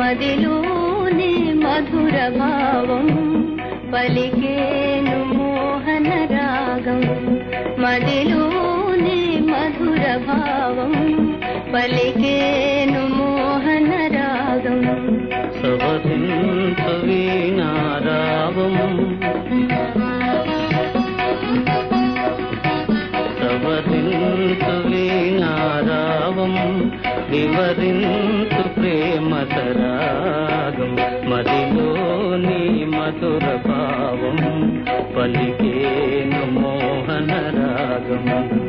మదిలోని మధుర భావం పలికేను మోహన రాగం మదిలోని మధుర భావం పలికేను మోహన రాగం సవసింతు వీణారావం సవరింతు వీణారావం వివరింతు ప్రేమ సరాగం మదిలోని మధుర భావం పలికేను మోహన రాగం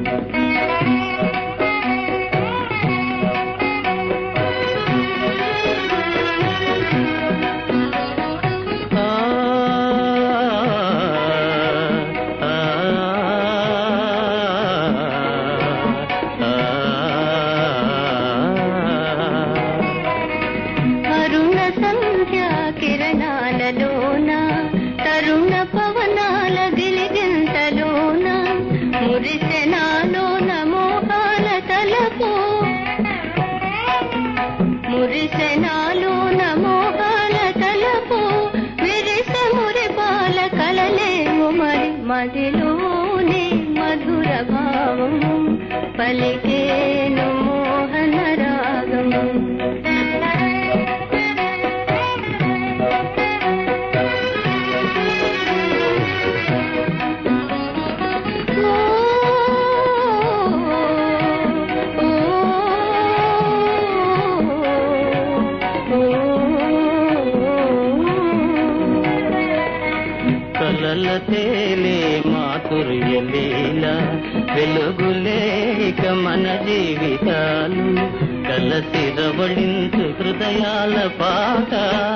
ఆ ఆ అరుణ సంధ్యా కిరణాలలోన తరుణ పవనాల గిలిగింతలోన మురిసెనాలోన మోహాల తలపు మురిసెనాలోన మోహాల తలపు విరిస మురిపాల కలలేము మరి మదిలోని మధుర భావం పలికేను మోహన రాగం కలల తేలే మాధుర్య లీల వెలుగులేక మన జీవితాలు కలసి రవళించు హృదయాల పాట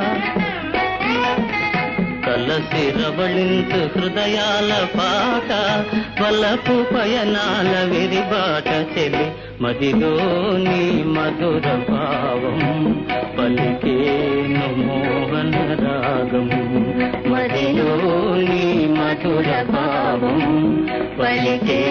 కలసి రవళించు హృదయాల పాట వలపు పయనాల విరిబాట చెలి మదిలోని మధుర భావం పలికేను మోహన రాగం మదిలోని మధుర భావం పలికే